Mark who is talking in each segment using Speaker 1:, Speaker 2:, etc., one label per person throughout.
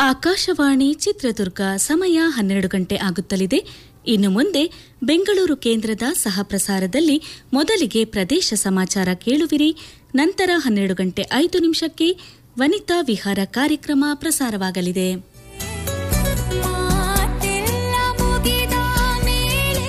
Speaker 1: ಆಕಾಶವಾಣಿ ಚಿತ್ರದುರ್ಗ ಸಮಯ ಹನ್ನೆರಡು ಗಂಟೆ ಆಗುತ್ತಲಿದೆ ಇನ್ನು ಮುಂದೆ ಬೆಂಗಳೂರು ಕೇಂದ್ರದ ಸಹ ಪ್ರಸಾರದಲ್ಲಿ ಮೊದಲಿಗೆ ಪ್ರದೇಶ ಸಮಾಚಾರ ಕೇಳುವಿರಿ ನಂತರ ಹನ್ನೆರಡು ಗಂಟೆ ಐದು ನಿಮಿಷಕ್ಕೆ ವನಿತಾ ವಿಹಾರ ಕಾರ್ಯಕ್ರಮ ಪ್ರಸಾರವಾಗಲಿದೆ
Speaker 2: ಮಾತೆಲ್ಲ ಮುಗಿದ ಮೇಲೆ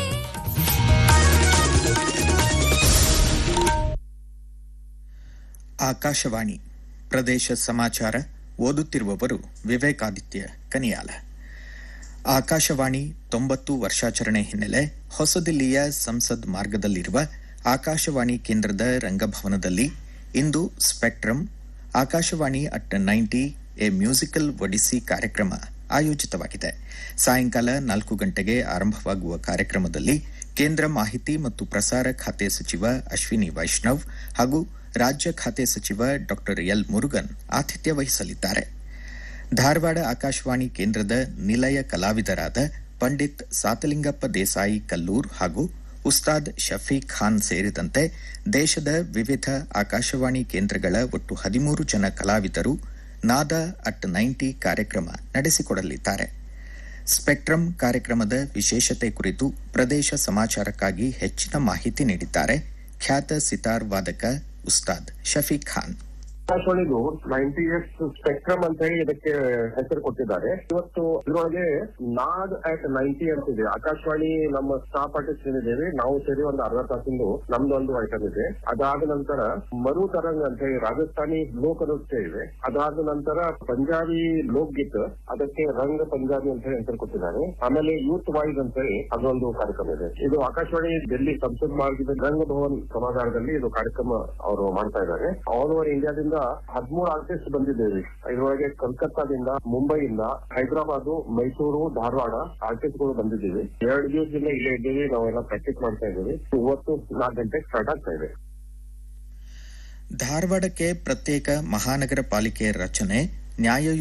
Speaker 3: ಆಕಾಶವಾಣಿ ಪ್ರದೇಶ ಸಮಾಚಾರ ಓದುತ್ತಿರುವವರು ವಿವೇಕಾದಿತ್ಯ ಕನಿಯಾಲ ಆಕಾಶವಾಣಿ ತೊಂಬತ್ತು ವರ್ಷಾಚರಣೆ ಹಿನ್ನೆಲೆ ಹೊಸದಿಲ್ಲಿಯ ಸಂಸದ್ ಮಾರ್ಗದಲ್ಲಿರುವ ಆಕಾಶವಾಣಿ ಕೇಂದ್ರದ ರಂಗಭವನದಲ್ಲಿ ಇಂದು spectrum Akashvani at ninety a musical odyssey ಕಾರ್ಯಕ್ರಮ ಆಯೋಜಿತವಾಗಿದೆ ಸಾಯಂಕಾಲ ನಾಲ್ಕು ಗಂಟೆಗೆ ಆರಂಭವಾಗುವ ಕಾರ್ಯಕ್ರಮದಲ್ಲಿ ಕೇಂದ್ರ ಮಾಹಿತಿ ಮತ್ತು ಪ್ರಸಾರ ಖಾತೆ ಸಚಿವ ಅಶ್ವಿನಿ ವೈಷ್ಣವ್ ಹಾಗೂ ರಾಜ್ಯ ಖಾತೆ ಸಚಿವ ಡಾ ಎಲ್ ಮುರುಗನ್ ಆತಿಥ್ಯ ವಹಿಸಲಿದ್ದಾರೆ ಧಾರವಾಡ ಆಕಾಶವಾಣಿ ಕೇಂದ್ರದ ನಿಲಯ ಕಲಾವಿದರಾದ ಪಂಡಿತ್ ಸಾತಲಿಂಗಪ್ಪ ದೇಸಾಯಿ ಕಲ್ಲೂರ್ ಹಾಗೂ ಉಸ್ತಾದ್ ಶಫೀಕ್ ಖಾನ್ ಸೇರಿದಂತೆ ದೇಶದ ವಿವಿಧ ಆಕಾಶವಾಣಿ ಕೇಂದ್ರಗಳ ಒಟ್ಟು ಹದಿಮೂರು ಜನ ಕಲಾವಿದರು ನಾದ ಅಟ್ ನೈಂಟಿ ಕಾರ್ಯಕ್ರಮ ನಡೆಸಿಕೊಡಲಿದ್ದಾರೆ ಸ್ಪೆಕ್ಟ್ರಮ್ ಕಾರ್ಯಕ್ರಮದ ವಿಶೇಷತೆ ಕುರಿತು ಪ್ರದೇಶ ಸಮಾಚಾರಕ್ಕಾಗಿ ಹೆಚ್ಚಿನ ಮಾಹಿತಿ ನೀಡಿದ್ದಾರೆ ಖ್ಯಾತ ಸಿತಾರ್ ವಾದಕ ಉಸ್ತಾದ್ ಶಫೀಕ್ ಖಾನ್
Speaker 4: ಆಕಾಶವಾಣಿದು ನೈಂಟಿ ಇಯರ್ಸ್ ಸ್ಪೆಕ್ಟ್ರಮ್ ಅಂತ ಹೇಳಿ ಇದಕ್ಕೆ ಹೆಸರು ಕೊಟ್ಟಿದ್ದಾರೆ ಇವತ್ತು ಇದರೊಳಗೆ ನಾಡ್ ಅಟ್ ನೈಂಟಿ ಅಂತ ಇದೆ ಆಕಾಶವಾಣಿ ನಮ್ಮ ಸ್ಟಾಫ್ ಆರ್ಟಿಸ್ಟ್ ಏನಿದ್ದೇವೆ ನಾವು ಸೇರಿ ಒಂದು ಅರ್ಧ ತಾಸಿಂದು ನಮ್ದು ಒಂದು ಐಟಮ್ ಇದೆ ಅದಾದ ನಂತರ ಮರು ತರಂಗ್ ಅಂತ ಹೇಳಿ ರಾಜಸ್ಥಾನಿ ಲೋಕ ನೃತ್ಯ ಇದೆ ಅದಾದ ನಂತರ ಪಂಜಾಬಿ ಲೋಕ್ ಗೀತ್ ಅದಕ್ಕೆ ರಂಗ ಪಂಜಾಬಿ ಅಂತ ಹೇಳಿ ಹೆಸರು ಕೊಟ್ಟಿದ್ದಾರೆ ಆಮೇಲೆ ಯೂತ್ ವಾಯ್ಸ್ ಅಂತ ಹೇಳಿ ಅದೊಂದು ಕಾರ್ಯಕ್ರಮ ಇದೆ ಇದು ಆಕಾಶವಾಣಿ ಡೆಲ್ಲಿ ಸಂಸದ್ ಮಾರ್ಗದ ರಂಗಭವನ್ ಸಭಾಗಾರದಲ್ಲಿ ಇದು ಕಾರ್ಯಕ್ರಮ ಅವರು ಮಾಡ್ತಾ ಇದ್ದಾರೆ ಆಲ್ ಓವರ್ ಇಂಡಿಯಾದಿಂದ ಹದಿಮೂರು ಆರ್ಟಿಸ್ಟ್ ಬಂದಿದ್ದೇವೆ ಇದರೊಳಗೆ ಕಲ್ಕತ್ತಾದಿಂದ ಮುಂಬೈಯಿಂದ ಹೈದರಾಬಾದ್ ಮೈಸೂರು ಧಾರವಾಡ ಆರ್ಟಿಸ್ಟ್ ಗಳು ಬಂದಿದ್ದೀವಿ ಎರಡು ದಿವಸದಿಂದ ಇಲ್ಲೇ ಇದ್ದೀವಿ ನಾವೆಲ್ಲ ಪ್ರಾಕ್ಟೀಸ್ ಮಾಡ್ತಾ ಇದ್ದೀವಿ ಇವತ್ತು ನಾಲ್ಕು ಗಂಟೆಗೆ ಸ್ಟಾರ್ಟ್ ಆಗ್ತಾ ಇದೆ
Speaker 3: ಧಾರವಾಡಕ್ಕೆ ಪ್ರತ್ಯೇಕ ಮಹಾನಗರ ಪಾಲಿಕೆ ರಚನೆ ನ್ಯಾಯ